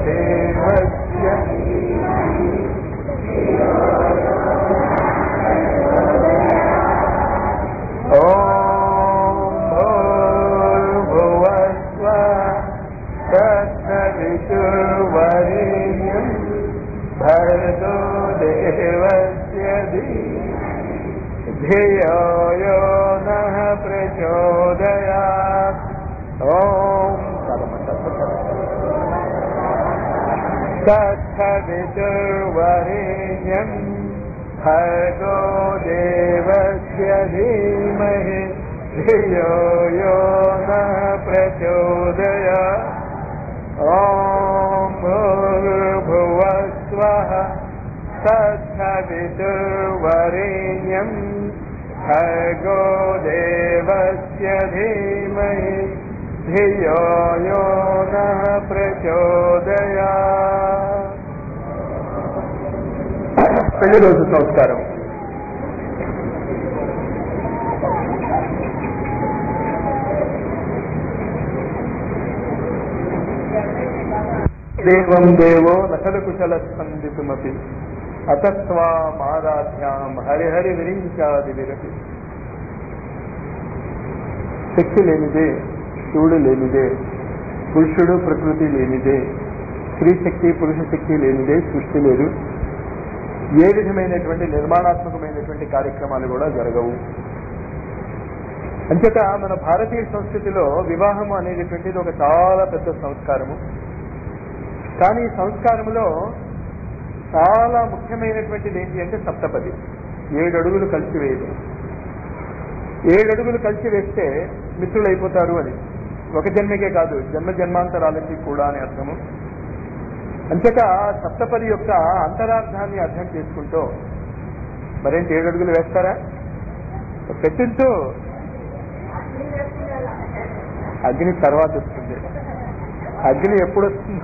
దేవస్య ఓం భూర్భువస్వ తత్సవితుర్వరేణ్యం భర్గో దేవస్య ధియో యో నః ప్రచోదయాత్ ఓం तत्सवितुर्वरेण्यं भर्गो देवस्य धीमहि धियो यो नः प्रचोदय ॐ भूर्भुवस्वः तत्सवितुर्वरेण्यं भर्गो देवस्य धीमहि धियो यो नः ప్రచోదయా పెళ్లి రోజు సంస్కారం దేవం దేవో నకల కుశల స్పందితుమపి అతత్వామారాధ్యాం హరిహరి విరించాది విరపి శక్తి లేనిదే శివుడు లేనిదే పురుషుడు ప్రకృతి లేనిదే స్త్రీ శక్తి పురుష శక్తి లేనిదే సృష్టి లేదు ఏ విధమైనటువంటి నిర్మాణాత్మకమైనటువంటి కార్యక్రమాలు కూడా జరగవు అంచేత మన భారతీయ సంస్కృతిలో వివాహం అనేటటువంటిది ఒక చాలా పెద్ద సంస్కారము కానీ ఈ సంస్కారములో చాలా ముఖ్యమైనటువంటిది ఏంటి అంటే సప్తపది ఏడు అడుగులు కలిసి వేయడం ఏడు అడుగులు కలిసి వేస్తే మిత్రులు అయిపోతారు అని ఒక జన్మకే కాదు జన్మ జన్మాంతరాలకి కూడా అని అర్థము అంచేత సప్తపది యొక్క అంతరార్థాన్ని అర్థం చేసుకుంటూ మరేంటి ఏడు అడుగులు వేస్తారా పెట్టించు అగ్ని తర్వాత వస్తుంది అగ్ని ఎప్పుడు వస్తుంది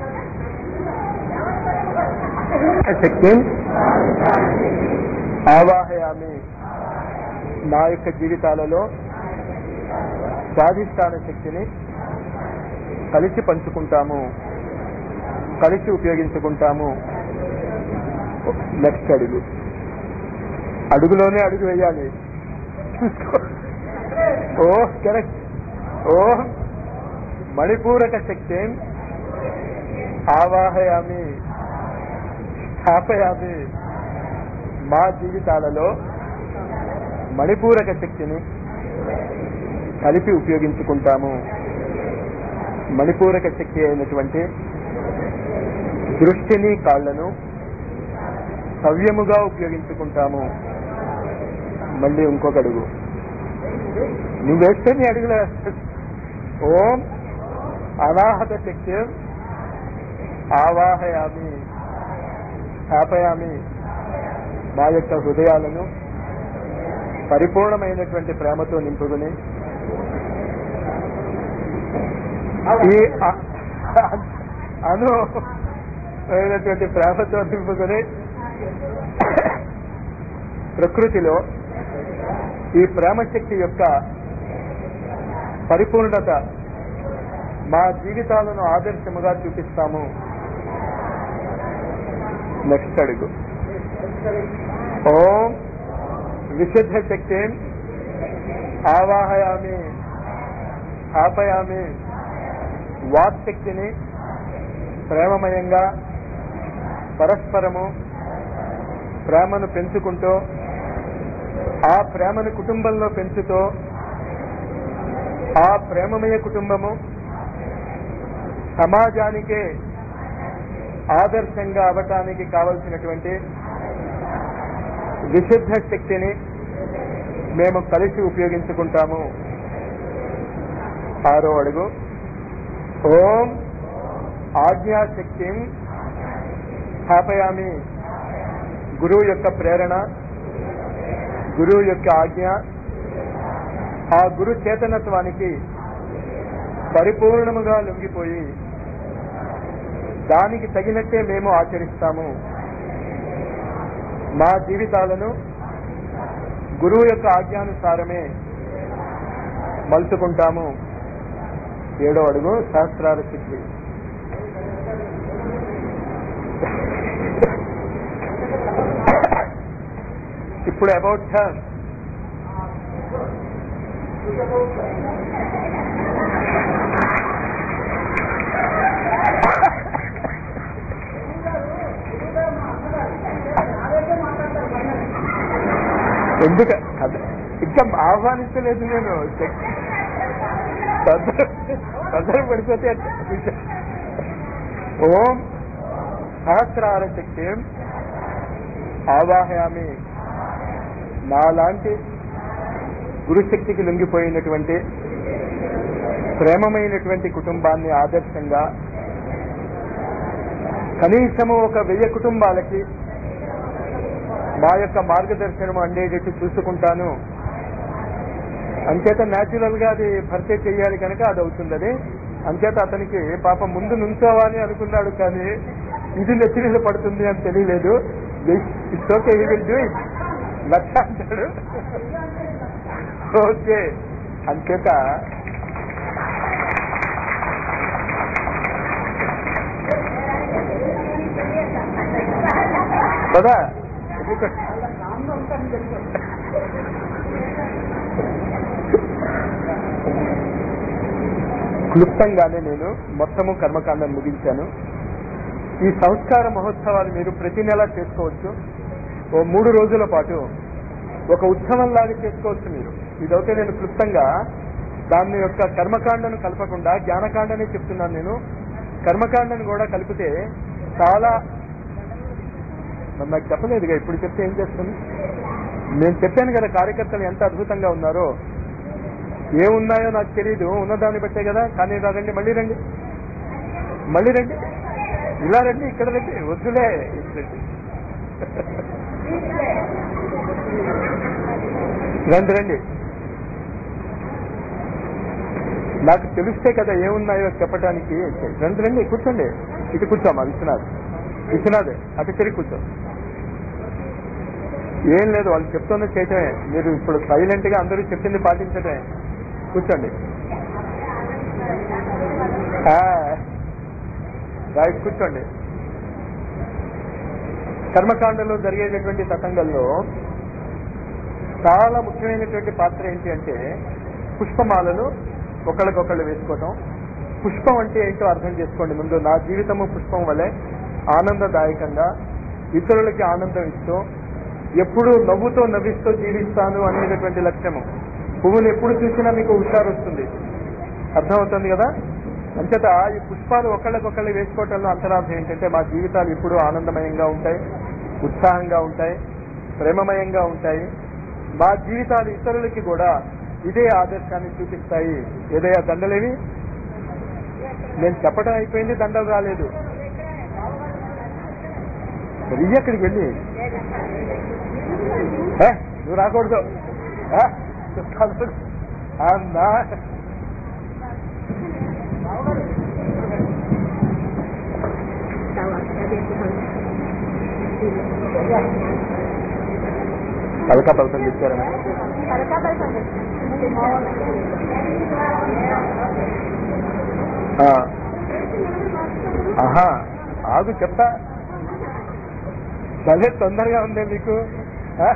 శక్తి ఆవాహయామి నా యొక్క జీవితాలలో స్వాధిష్టాన శక్తిని కలిసి పంచుకుంటాము కలిసి ఉపయోగించుకుంటాము నెక్స్ట్ అడుగు అడుగులోనే అడుగు వేయాలి ఓ కరెక్ట్ ఓ మణిపూరక శక్తి ఆవాహయామి స్థాపయామి మా జీవితాలలో మణిపూరక శక్తిని కలిపి ఉపయోగించుకుంటాము మణిపూరక శక్తి అయినటువంటి దృష్టిని కాళ్లను సవ్యముగా ఉపయోగించుకుంటాము మళ్ళీ ఇంకొక అడుగు నువ్వు వేస్తే నీ అడుగుల ఓం అనాహత శక్తి ఆవాహయామి స్థాపయామి మా యొక్క హృదయాలను పరిపూర్ణమైనటువంటి ప్రేమతో నింపుకుని ఈ అ- అను అయినటువంటి ప్రేమతో నింపుకుని ప్రకృతిలో ఈ ప్రేమశక్తి యొక్క పరిపూర్ణత మా జీవితాలను ఆదర్శముగా చూపిస్తాము నెక్స్ట్ అడుగు ఓం విశుద్ధ శక్తి ఆవాహయామి స్థాపయామి వాక్ శక్తిని ప్రేమమయంగా పరస్పరము ప్రేమను పెంచుకుంటూ ఆ ప్రేమను కుటుంబంలో పెంచుతూ ఆ ప్రేమమయ కుటుంబము సమాజానికే ఆదర్శంగా అవటానికి కావలసినటువంటి విశుద్ధ శక్తిని మేము కలిసి ఉపయోగించుకుంటాము ఆరో అడుగు ఓం ఆజ్ఞాశక్తి స్థాపయామి గురువు యొక్క ప్రేరణ గురువు యొక్క ఆజ్ఞ ఆ గురు చేతనత్వానికి పరిపూర్ణముగా లొంగిపోయి దానికి తగినట్టే మేము ఆచరిస్తాము మా జీవితాలను గురువు యొక్క ఆజ్ఞానుసారమే మలుచుకుంటాము ఏడో అడుగు సహస్రార శక్తి ఇప్పుడు అబౌట్ టర్న్ ఎందుకు అద- ఇంకా ఆహ్వానించలేదు నేను తొందర తొందర పడిపోతే ఎట్లా? ఓం సహస్రార శక్తి ఆవాహయామి నాలాంటి గురుశక్తికి లొంగిపోయినటువంటి ప్రేమమైనటువంటి కుటుంబాన్ని ఆదర్శంగా కనీసము ఒక వెయ్యి కుటుంబాలకి మా యొక్క మార్గదర్శనం అందేటట్టు చూసుకుంటాను అంచేత న్యాచురల్ గా అది భర్తీ చెయ్యాలి కనుక అది అవుతుంది అది అంచేత అతనికి పాప ముందు నుంచోవాలి అనుకున్నాడు కానీ ఇది నెత్తి మీద పడుతుంది అని తెలియలేదు it's okay he will do it lakh అంటాడు ఓకే అంచేత కదా ఎందుకంటే క్లుప్తంగానే నేను మొత్తము కర్మకాండం ముగించాను ఈ సంస్కార మహోత్సవాలు మీరు ప్రతి నెల చేసుకోవచ్చు ఓ మూడు రోజుల పాటు ఒక ఉత్సవం లాగా చేసుకోవచ్చు మీరు ఇదైతే నేను క్లుప్తంగా దాని యొక్క కర్మకాండను కలపకుండా జ్ఞానకాండనే చెప్తున్నాను నేను కర్మకాండను కూడా కలిపితే చాలా మరి నాకు చెప్పలేదుగా ఇప్పుడు చెప్తే ఏం చేస్తుంది నేను చెప్పాను కదా కార్యకర్తలు ఎంత అద్భుతంగా ఉన్నారో ఏమున్నాయో నాకు తెలియదు ఉన్నదాన్ని బట్టే కదా కానీ ఇలా రండి మళ్ళీ రండి మళ్ళీ రండి ఇలా రండి ఇక్కడ రండి వద్దులే ఇటు రండి రండి రండి నాకు తెలిస్తే కదా ఏమున్నాయో చెప్పడానికి రండి రండి కూర్చోండి ఇటు కూర్చోమా విశ్వనాథ్ విశ్వనాథ్ అటు తిరిగి కూర్చో ఏం లేదు వాళ్ళు చెప్తున్న చేయటమే మీరు ఇప్పుడు సైలెంట్ గా అందరూ చెప్పింది పాటించటమే కూర్చోండి ఆ, రైట్ కూర్చోండి కర్మకాండలో జరిగేటటువంటి తతంగంలో చాలా ముఖ్యమైనటువంటి పాత్ర ఏంటి అంటే పుష్పమాలలు ఒకళ్ళకొకళ్ళు వేసుకోవటం పుష్పం అంటే ఏంటో అర్థం చేసుకోండి ముందు నా జీవితము పుష్పం వలె ఆనందదాయకంగా ఇతరులకి ఆనందం ఇస్తూ ఎప్పుడు నవ్వుతో నవ్విస్తూ జీవిస్తాను అనేటటువంటి లక్ష్యము పువ్వులు ఎప్పుడు చూసినా మీకు హుషారు వస్తుంది అర్థమవుతుంది కదా అంచేత ఈ పుష్పాలు ఒకళ్ళకొకళ్ళు వేసుకోవటంలో అంతరార్థం ఏంటంటే మా జీవితాలు ఎప్పుడూ ఆనందమయంగా ఉంటాయి ఉత్సాహంగా ఉంటాయి ప్రేమమయంగా ఉంటాయి మా జీవితాలు ఇతరులకి కూడా ఇదే ఆదర్శాన్ని చూపిస్తాయి ఏదయ్యా దండలేవి నేను చెప్పడం అయిపోయింది దండలు రాలేదు మరి ఇయ్యి అక్కడికి వెళ్ళి ఏ, నువ్వు రాకూడదు ఏ, కాదు. అన్నా పలక పలకం తెచ్చారని ఆ. ఆహా ఆగు చెప్తా భలే తొందరగా ఉందే మీకు ఆ?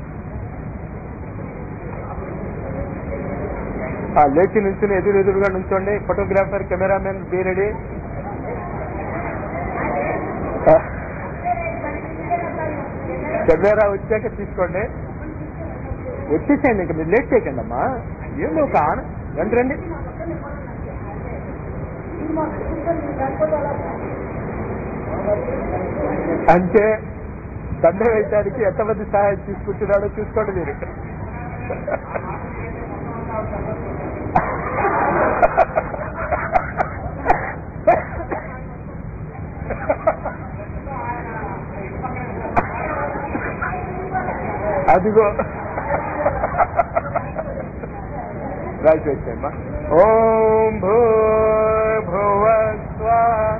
ఆ, లేచి నుంచుని ఎదురు ఎదురుగా నుంచోండి ఫోటోగ్రాఫర్ కెమెరామెన్ బీ రెడీ ఆ. కెమెరా వచ్చాక తీసుకోండి వచ్చేసేయండి ఇంకా మీరు లేట్ చేయకండి అమ్మా ఏంది ఒక ఆన రండి రండి అంటే దండ వేయడానికి ఎంతమంది సహాయం తీసుకుంటున్నాడో చూసుకోండి మీరు అదిగో రాసి వచ్చామ్మా ఓం భూ భువ స్వ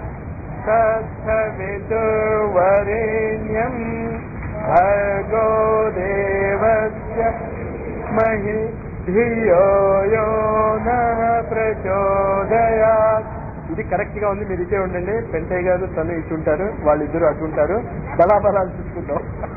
తత్సవితుర్వరేణ్యం భర్గో దేవస్య మహి ధియో యో నః ప్రచోదయాత్ ఇది కరెక్ట్ గా ఉంది మీరు ఇటే ఉండండి పెంటయ్య గారు తను ఇటు ఉంటారు వాళ్ళిద్దరు అటు ఉంటారు బలాబలాలు చూసుకుందాం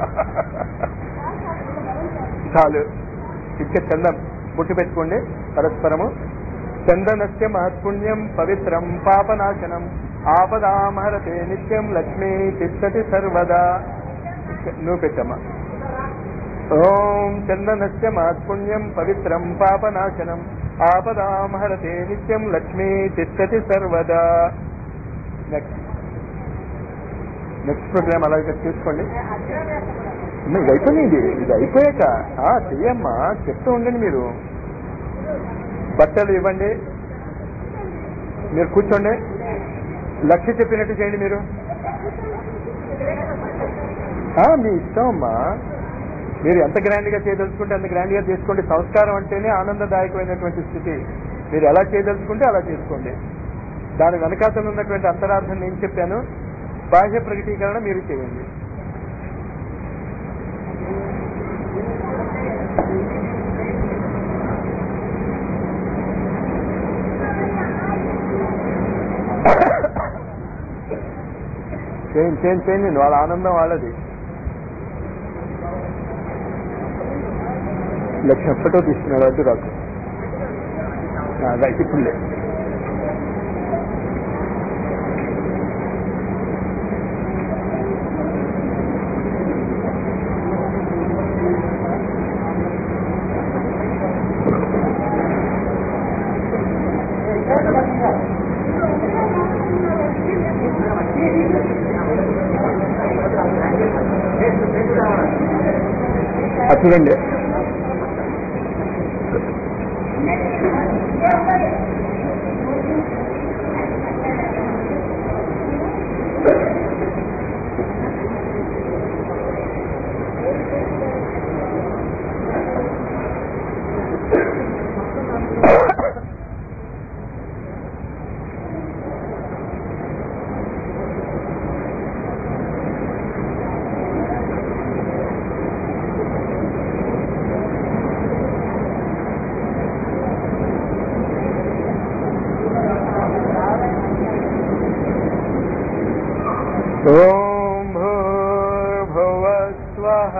చాలు ఇంకా చందం ముట్టు పెట్టుకోండి పరస్పరము చందనస్య మహత్పుణ్యం పవిత్రం పాపనాశనం ఆపదామహరతే నిత్యం లక్ష్మీ తిష్టతి సర్వదా ఇక్క- నువ్వు పెట్టమ్మా ఓం చందనస్య మహత్పుణ్యం పవిత్రం పాపనాశనం ఆపదామహరతే నిత్యం లక్ష్మీ తిష్టతి సర్వదా నెక్స్ట్ నెక్స్ట్ ప్రోగ్రామ్ అలాగే తీసుకోండి అమ్మ, ఇది అయిపోయింది ఇది ఇది అయిపోయాక ఆ, చెయ్యమ్మా చెప్తూ ఉండండి మీరు బట్టలు ఇవ్వండి మీరు కూర్చోండి లక్ష్య చెప్పినట్టు చేయండి మీరు ఆ, మీ ఇష్టం అమ్మా మీరు ఎంత గ్రాండ్ గా చేయదలుచుకుంటే అంత గ్రాండ్ గా చేసుకోండి సంస్కారం అంటేనే ఆనందదాయకమైనటువంటి స్థితి మీరు ఎలా చేయదలుచుకుంటే అలా చేసుకోండి దాని వెనకాతలు ఉన్నటువంటి అంతరార్థం నేను చెప్పాను బాహ్య ప్రకటీకరణ మీరు చేయండి చేయండి చేయండి చేయండి వాళ్ళ ఆనందం వాళ్ళది లక్ష ఫోటో తీసుకున్నాడు అడ్డు రాకు ఆ, రైట్ ఇప్పుడు లేదు అది చూడండి ॐ भूर्भुवस्वः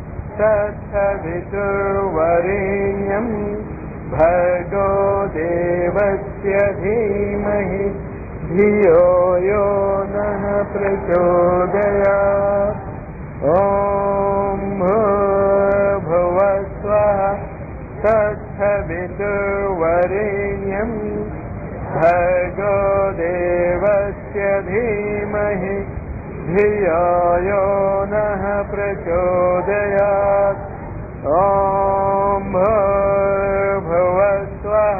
तत्सवितुर्वरेण्यम् भर्गो देवस्य धीमहि धियो यो नः प्रचोदयात् ॐ भूर्भुवस्वः तत्सवितुर्वरेण्यम् भर्गो देवस्य धीमहि धियो यो नः प्रचोदयात् ॐ भूर्भुवस्वः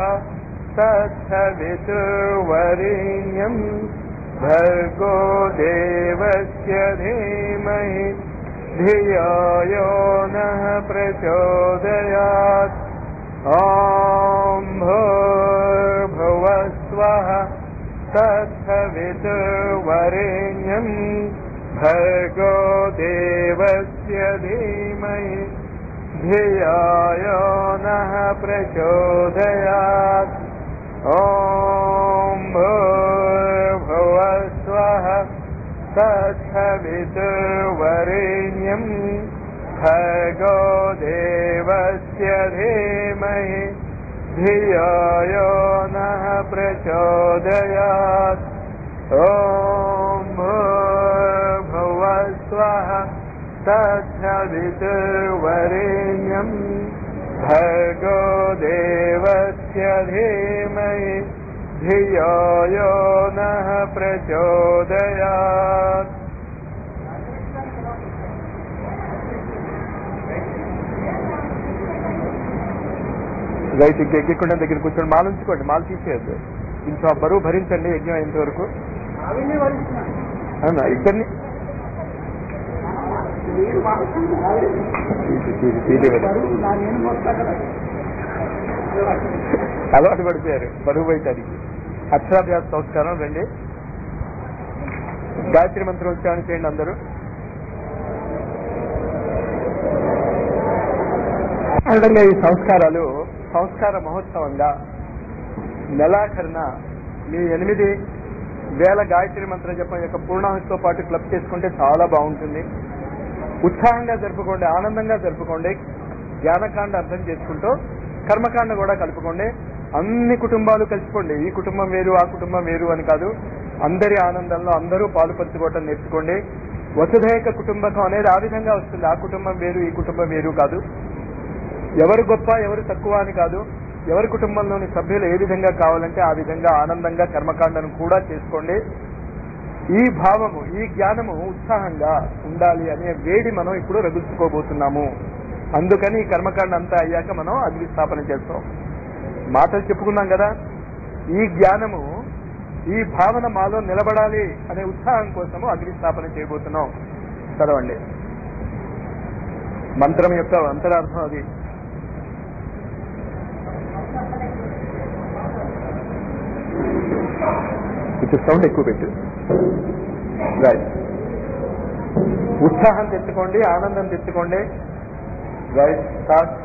तत्सवितुर्वरेण्यम् भर्गो देवस्य धीमहि धियो यो नः प्रचोदयात् ॐ भूर्भुवस्वः तत्सवितुर्वरेण्यम् भर्गो देवस्य धीमहि धियो यो नः प्रचोदयात् ॐ भूर्भुवस्वः तत्सवितुर्वरेण्यम् भर्गो देवस्य धीमहि धियो यो नः प्रचोदयात् ॐ भूर्भुवस्वः तत्सवितुर्वरेण्यम् भर्गो देवस्य धीमहि धियो यो नः प्रचोदयात् రైట్ ఇంకా ఎగ్గకుండా దగ్గర కూర్చొని మాల ఉంచుకోండి మాల తీసేయద్దు ఇంట్లో ఆ బరువు భరించండి యజ్ఞం అయ్యేంత వరకు అవునా ఇద్దరిని తీసి, తీసి, తీసి ఇవ్వండి. అలవాటు పడిపోయారు బరువు బయటానికి అక్షరాభ్యాస సంస్కారం రండి గాయత్రి మంత్రం ఉచ్చారణ చేయండి అందరూ అంటే ఈ సంస్కారాలు సంస్కార మహోత్సవంగా నెలాఖరున మీ ఎనిమిది వేల గాయత్రి మంత్ర జపం యొక్క పూర్ణాహుతితో పాటు క్లబ్ చేసుకుంటే చాలా బాగుంటుంది ఉత్సాహంగా జరుపుకోండి ఆనందంగా జరుపుకోండి జ్ఞానకాండ అర్థం చేసుకుంటూ కర్మకాండ కూడా కలుపుకోండి అన్ని కుటుంబాలు కలిసిపోండి ఈ కుటుంబం వేరు ఆ కుటుంబం వేరు అని కాదు అందరి ఆనందంలో అందరూ పాలు పంచుకోవటం నేర్చుకోండి వసుధైక కుటుంబకం అనేది ఆ విధంగా వస్తుంది ఆ కుటుంబం వేరు ఈ కుటుంబం వేరు కాదు ఎవరు గొప్ప ఎవరు తక్కువ అని కాదు ఎవరి కుటుంబంలోని సభ్యులు ఏ విధంగా కావాలంటే ఆ విధంగా ఆనందంగా కర్మకాండను కూడా చేసుకోండి ఈ భావము ఈ జ్ఞానము ఉత్సాహంగా ఉండాలి అనే వేడి మనం ఇప్పుడు రగుల్చుకోబోతున్నాము అందుకని ఈ కర్మకాండ అంతా అయ్యాక మనం అగ్ని స్థాపన చేస్తాం మాటలు చెప్పుకున్నాం కదా ఈ జ్ఞానము ఈ భావన మాలో నిలబడాలి అనే ఉత్సాహం కోసము అగ్ని స్థాపన చేయబోతున్నాం చదవండి మంత్రం యొక్క అంతరార్థం అది కొంచెం సౌండ్ ఎక్కువ పెట్టు రైట్ ఉత్సాహం తెచ్చుకోండి ఆనందం తెచ్చుకోండి రైట్ స్టార్ట్